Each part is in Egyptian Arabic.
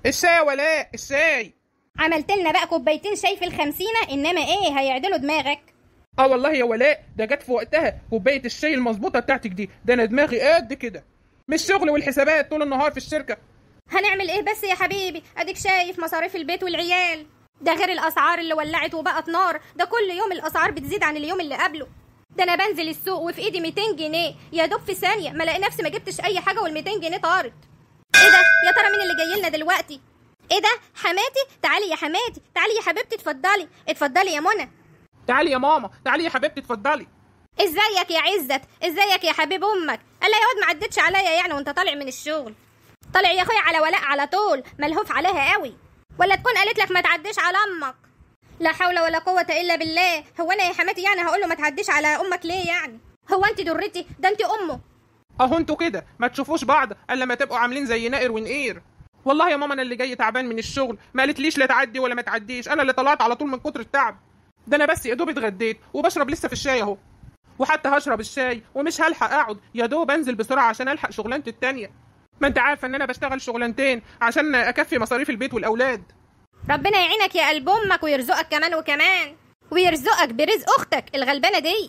الشاي يا ولاء الشاي عملت لنا بقى كوبايتين شاي في الخمسينة انما ايه هيعدلوا دماغك اه والله يا ولاء ده جت في وقتها كوبايه الشاي المظبوطه بتاعتك دي ده انا دماغي قد كده مش شغل والحسابات طول النهار في الشركه هنعمل ايه بس يا حبيبي اديك شايف مصاريف البيت والعيال ده غير الاسعار اللي ولعت وبقت نار ده كل يوم الاسعار بتزيد عن اليوم اللي قبله ده انا بنزل السوق وفي ايدي 200 جنيه يا دوب في ثانيه ما الاقي نفسي ما جبتش اي حاجه وال 200 جنيه طارت ايه ده يا ترى مين اللي جاي لنا دلوقتي ايه ده حماتي تعالي يا حماتي تعالي يا حبيبتي اتفضلي اتفضلي يا منى تعالي يا ماما تعالي يا حبيبتي اتفضلي ازيك يا عزت ازيك يا حبيب امك الا يا واد ما عدتش عليا يعني وانت طالع من الشغل طالع يا اخويا على ولاء على طول ملهوف عليها قوي ولا تكون قالت لك ما تعديش على امك لا حول ولا قوة إلا بالله هو أنا يا حماتي يعني هقول له ما تعديش على أمك ليه يعني هو أنت درتي ده أنت أمه اهو انتوا كده ما تشوفوش بعض الا ما تبقوا عاملين زي نائر ونقير والله يا ماما انا اللي جاي تعبان من الشغل ما قالتليش لا تعدي ولا ما تعديش انا اللي طلعت على طول من كتر التعب ده انا بس يا دوب اتغديت وبشرب لسه في الشاي اهو وحتى هشرب الشاي ومش هلحق اقعد يا دوب انزل بسرعه عشان الحق شغلانتي التانيه ما انت عارفه ان انا بشتغل شغلانتين عشان اكفي مصاريف البيت والاولاد ربنا يعينك يا قلب أمك ويرزقك كمان وكمان ويرزقك برزق أختك الغلبانة دي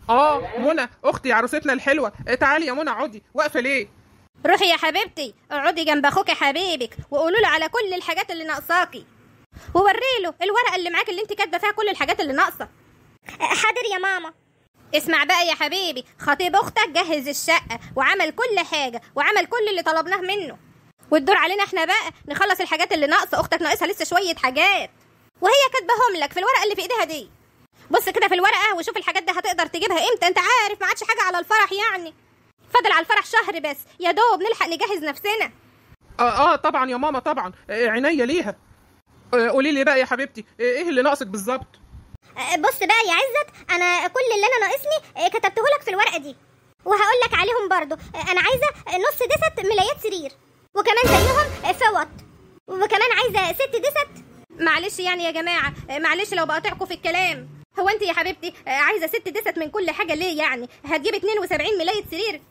اه منى اختي عروستنا الحلوه تعالي يا منى اقعدي واقفه ليه روحي يا حبيبتي اقعدي جنب أخوك حبيبك وقولوا له على كل الحاجات اللي ناقصاكي ووري له الورقة اللي معاك اللي انت كاتبة فيها كل الحاجات اللي ناقصة حاضر يا ماما اسمع بقى يا حبيبي خطيب اختك جهز الشقة وعمل كل حاجة وعمل كل اللي طلبناه منه والدور علينا احنا بقى نخلص الحاجات اللي ناقصة اختك ناقصها لسه شوية حاجات وهي كاتباهم لك في الورقة اللي في ايديها دي بص كده في الورقة وشوف الحاجات دي هتقدر تجيبها امتى انت عارف ما عادش حاجة على الفرح يعني فاضل على الفرح شهر بس يا دوب نلحق نجهز نفسنا اه اه طبعا يا ماما طبعا آه، عينيا ليها آه، قولي لي بقى يا حبيبتي آه، ايه اللي ناقصك بالظبط بص بقى يا عزت انا كل اللي انا ناقصني كتبته لك في الورقه دي وهقول لك عليهم برضو انا عايزه نص دست ملايات سرير وكمان زيهم فوط وكمان عايزه ست دست معلش يعني يا جماعة آه، معلش لو بقاطعكم في الكلام هو انت يا حبيبتي آه، عايزة ست دست من كل حاجة ليه يعني هتجيب 72 ملاية سرير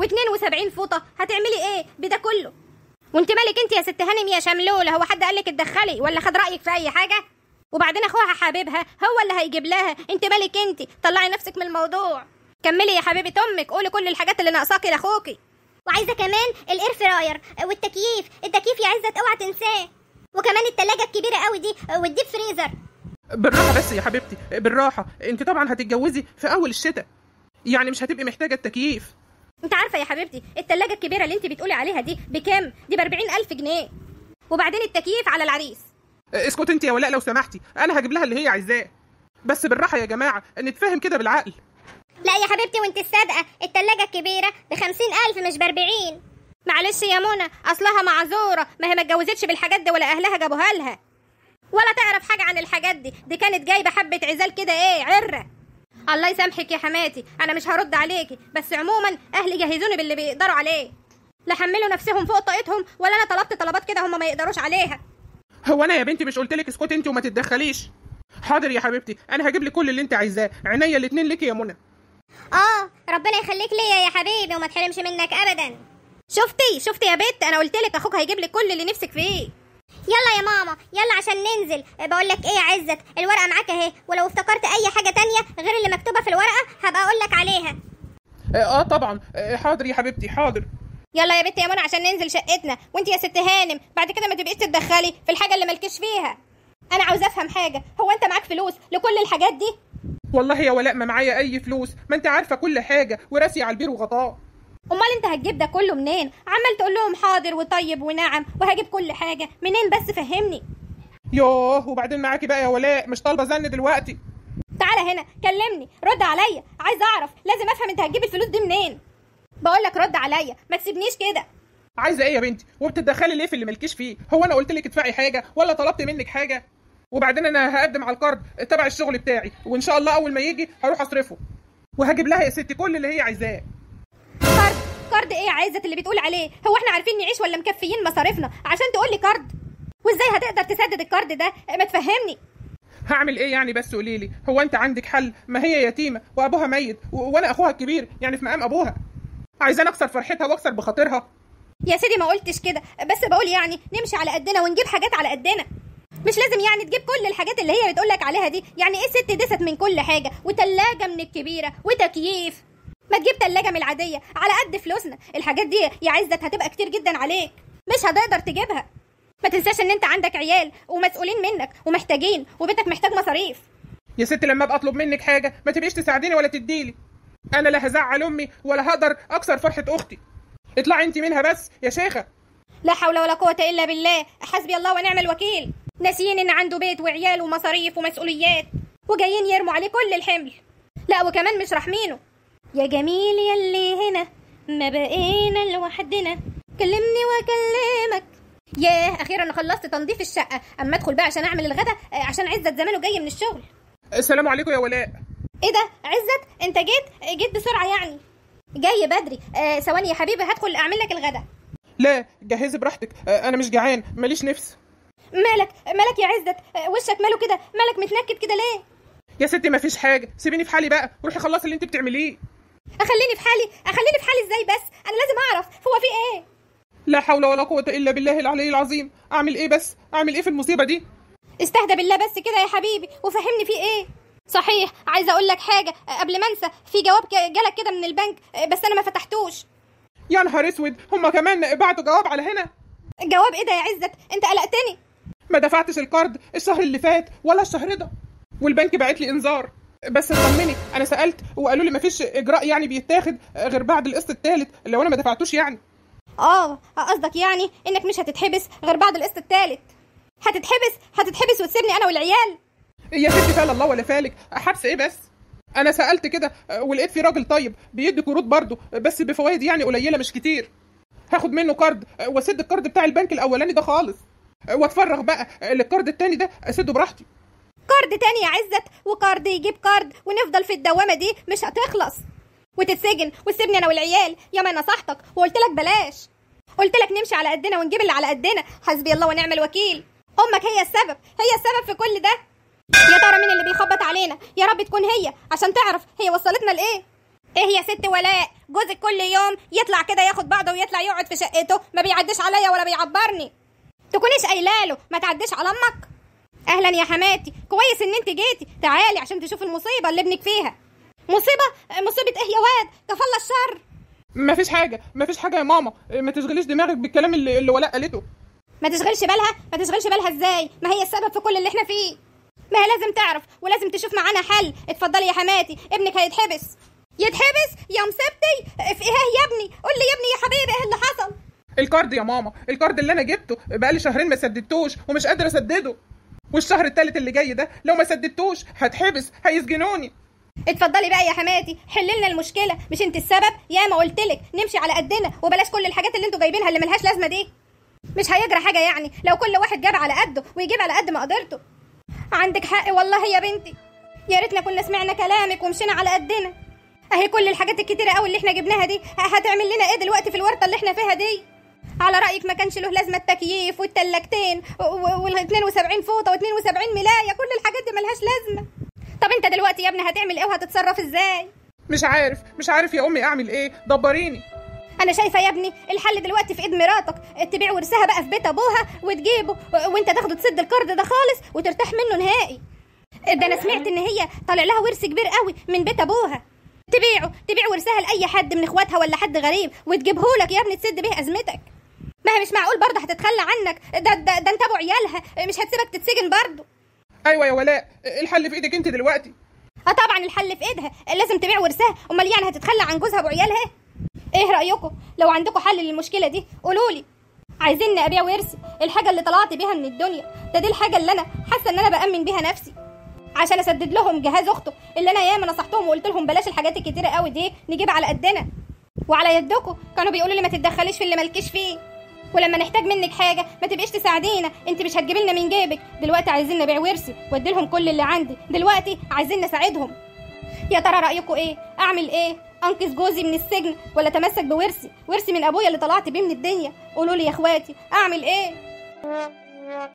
و72 فوطة هتعملي ايه بده كله وانت مالك انت يا ست هانم يا شملولة هو حد قالك اتدخلي ولا خد رأيك في اي حاجة وبعدين اخوها حبيبها هو اللي هيجيب لها انت مالك انت طلعي نفسك من الموضوع كملي يا حبيبة امك قولي كل الحاجات اللي ناقصاكي لاخوكي وعايزه كمان الاير فراير والتكييف التكييف يا عزت اوعى تنساه وكمان التلاجة الكبيرة قوي دي والديب فريزر بالراحه بس يا حبيبتي بالراحه انت طبعا هتتجوزي في اول الشتاء يعني مش هتبقي محتاجه التكييف انت عارفه يا حبيبتي التلاجة الكبيرة اللي انت بتقولي عليها دي بكام دي ب ألف جنيه وبعدين التكييف على العريس آه، اسكت انت يا ولاء لو سمحتي انا هجيب لها اللي هي عايزاه بس بالراحه يا جماعه نتفاهم كده بالعقل لا يا حبيبتي وانت الصادقة التلاجة الكبيرة بخمسين ألف مش بأربعين معلش يا منى اصلها معذوره ما هي ما اتجوزتش بالحاجات دي ولا اهلها جابوها لها ولا تعرف حاجه عن الحاجات دي دي كانت جايبه حبه عزال كده ايه عره الله يسامحك يا حماتي انا مش هرد عليكي بس عموما اهلي جهزوني باللي بيقدروا عليه لا حملوا نفسهم فوق طاقتهم ولا انا طلبت طلبات كده هم ما يقدروش عليها هو انا يا بنتي مش قلت لك اسكتي انت وما تتدخليش حاضر يا حبيبتي انا هجيب لك كل اللي انت عايزاه عينيا الاتنين ليكي يا منى اه ربنا يخليك ليا يا حبيبي وما تحرمش منك أبدا شفتي شفتي يا بت انا قلت لك اخوك هيجيب لك كل اللي نفسك فيه يلا يا ماما يلا عشان ننزل بقول لك ايه يا عزت الورقه معاك اهي ولو افتكرت اي حاجه تانية غير اللي مكتوبه في الورقه هبقى اقول لك عليها اه آه، طبعا آه، حاضر يا حبيبتي حاضر يلا يا بت يا منى عشان ننزل شقتنا وانت يا ست هانم بعد كده ما تبقيش تتدخلي في الحاجه اللي مالكيش فيها انا عاوز افهم حاجه هو انت معاك فلوس لكل الحاجات دي والله يا ولاء ما معايا اي فلوس ما انت عارفه كل حاجه وراسي على البير وغطاه امال انت هتجيب ده كله منين عمال تقول لهم حاضر وطيب ونعم وهجيب كل حاجه منين بس فهمني يوه وبعدين معاكي بقى يا ولاء مش طالبه زن دلوقتي تعالى هنا كلمني رد عليا عايز اعرف لازم افهم انت هتجيب الفلوس دي منين بقول لك رد عليا ما تسيبنيش كده عايزه ايه يا بنتي وبتتدخلي ليه في اللي مالكيش فيه هو انا قلت لك ادفعي حاجه ولا طلبت منك حاجه وبعدين انا هقدم على الكارد تبع الشغل بتاعي وان شاء الله اول ما يجي هروح اصرفه وهجيب لها يا ستي كل اللي هي عايزاه كارد كارد ايه يا عزت اللي بتقول عليه هو احنا عارفين نعيش ولا مكفيين مصاريفنا عشان تقول لي كارد وازاي هتقدر تسدد الكارد ده ما تفهمني هعمل ايه يعني بس قولي لي هو انت عندك حل ما هي يتيمه وابوها ميت و- وانا اخوها الكبير يعني في مقام ابوها عايزاني اكسر فرحتها واكسر بخاطرها يا سيدي ما قلتش كده بس بقول يعني نمشي على قدنا ونجيب حاجات على قدنا مش لازم يعني تجيب كل الحاجات اللي هي بتقولك عليها دي يعني ايه ست دست من كل حاجه وتلاجه من الكبيره وتكييف ما تجيب تلاجه من العاديه على قد فلوسنا الحاجات دي يا عزت هتبقى كتير جدا عليك مش هتقدر تجيبها ما تنساش ان انت عندك عيال ومسؤولين منك ومحتاجين وبيتك محتاج مصاريف يا ست لما ابقى اطلب منك حاجه ما تبقيش تساعديني ولا تديلي انا لا هزعل امي ولا هقدر اكسر فرحه اختي اطلعي انت منها بس يا شيخه لا حول ولا قوة إلا بالله حسبي الله ونعم الوكيل ناسيين إن عنده بيت وعيال ومصاريف ومسؤوليات وجايين يرموا عليه كل الحمل لا وكمان مش راحمينه يا جميل يلي هنا ما بقينا لوحدنا كلمني واكلمك ياه اخيرا خلصت تنظيف الشقه اما ادخل بقى عشان اعمل الغدا آه، عشان عزت زمانه جاي من الشغل السلام عليكم يا ولاء ايه ده عزت انت جيت جيت بسرعه يعني جاي بدري آه ثواني يا حبيبي هدخل اعمل لك الغدا لا جهزي براحتك آه، انا مش جعان ماليش نفس مالك مالك يا عزت آه، وشك ماله كده مالك متنكد كده ليه يا ستي ما فيش حاجه سيبيني في حالي بقى روحي خلصي اللي انت بتعمليه اخليني في حالي اخليني في حالي ازاي بس انا لازم اعرف هو في ايه لا حول ولا قوه الا بالله العلي العظيم اعمل ايه بس اعمل ايه في المصيبه دي استهدى بالله بس كده يا حبيبي وفهمني في ايه صحيح عايزه اقول لك حاجه آه، قبل ما انسى في جواب ك- جالك كده من البنك آه، بس انا ما فتحتوش يا نهار اسود هما كمان بعتوا جواب على هنا جواب ايه ده يا عزت انت قلقتني ما دفعتش الكارد الشهر اللي فات ولا الشهر ده والبنك بعت لي انذار بس اطمني انا سالت وقالوا لي ما فيش اجراء يعني بيتاخد غير بعد القسط الثالث لو انا ما دفعتوش يعني اه قصدك يعني انك مش هتتحبس غير بعد القسط التالت هتتحبس هتتحبس وتسيبني انا والعيال يا ستي فعل الله ولا فالك حبس ايه بس انا سالت كده ولقيت في راجل طيب بيدي قروض برضه بس بفوائد يعني قليله مش كتير هاخد منه كارد واسد الكارد بتاع البنك الاولاني ده خالص واتفرغ بقى للكارد التاني ده اسده براحتي كارد تاني يا عزت وكارد يجيب كارد ونفضل في الدوامه دي مش هتخلص وتتسجن وتسيبني انا والعيال يا ما نصحتك وقلت لك بلاش قلت لك نمشي على قدنا ونجيب اللي على قدنا حسبي الله ونعم الوكيل امك هي السبب هي السبب في كل ده يا ترى مين اللي بيخبط علينا يا رب تكون هي عشان تعرف هي وصلتنا لايه ايه يا ست ولاء جوزك كل يوم يطلع كده ياخد بعضه ويطلع يقعد في شقته ما بيعديش عليا ولا بيعبرني تكونيش قايله له ما تعديش على امك اهلا يا حماتي كويس ان انت جيتي تعالي عشان تشوفي المصيبه اللي ابنك فيها مصيبه مصيبه ايه يا واد كفى الله الشر ما فيش حاجه ما فيش حاجه يا ماما ما تشغليش دماغك بالكلام اللي, اللي ولاء قالته ما تشغلش بالها ما تشغلش بالها ازاي ما هي السبب في كل اللي احنا فيه ما هي لازم تعرف ولازم تشوف معانا حل اتفضلي يا حماتي ابنك هيتحبس يتحبس يا مصيبتي في ايه يا ابني قول لي يا ابني يا حبيبي ايه اللي حصل الكارد يا ماما الكارد اللي انا جبته بقالي شهرين ما سددتوش ومش قادر اسدده والشهر التالت اللي جاي ده لو ما سددتوش هتحبس هيسجنوني اتفضلي بقى يا حماتي حل لنا المشكله مش انت السبب يا ما قلت لك نمشي على قدنا وبلاش كل الحاجات اللي انتوا جايبينها اللي ملهاش لازمه دي مش هيجرى حاجه يعني لو كل واحد جاب على قده ويجيب على قد ما قدرته عندك حق والله يا بنتي يا ريتنا كنا سمعنا كلامك ومشينا على قدنا اهي كل الحاجات الكتيره قوي اللي احنا جبناها دي ه- هتعمل لنا ايه دلوقتي في الورطه اللي احنا فيها دي على رايك ما كانش له لازمه التكييف والتلاجتين وال 72 فوطه و72 ملايه كل الحاجات دي ملهاش لازمه طب انت دلوقتي يا ابني هتعمل ايه وهتتصرف ازاي مش عارف مش عارف يا امي اعمل ايه دبريني انا شايفه يا ابني الحل دلوقتي في ايد مراتك تبيع ورثها بقى في بيت ابوها وتجيبه وانت تاخده تسد القرض ده خالص وترتاح منه نهائي ده انا سمعت ان هي طالع لها ورث كبير قوي من بيت ابوها تبيعه تبيع ورثها لاي حد من اخواتها ولا حد غريب وتجيبه لك يا ابني تسد بيه ازمتك ما هي مش معقول برضه هتتخلى عنك ده ده, ده انت ابو عيالها مش هتسيبك تتسجن برضه ايوه يا ولاء الحل في ايدك انت دلوقتي اه طبعا الحل في ايدها لازم تبيع ورثها امال يعني هتتخلى عن جوزها وعيالها ايه رايكم لو عندكم حل للمشكله دي قولوا لي عايزين ابيع ورثي الحاجه اللي طلعت بيها من الدنيا ده دي الحاجه اللي انا حاسه ان انا بامن بيها نفسي عشان اسدد لهم جهاز اخته اللي انا ياما نصحتهم وقلت لهم بلاش الحاجات الكتيره قوي دي نجيب على قدنا وعلى يدكم كانوا بيقولوا لي ما تتدخليش في اللي مالكيش فيه ولما نحتاج منك حاجه ما تبقيش تساعدينا انت مش هتجيبي لنا من جيبك دلوقتي عايزين نبيع ورثي وادي لهم كل اللي عندي دلوقتي عايزين نساعدهم يا ترى رايكم ايه اعمل ايه انقذ جوزي من السجن ولا اتمسك بورثي ورثي من ابويا اللي طلعت بيه من الدنيا قولوا لي يا اخواتي اعمل ايه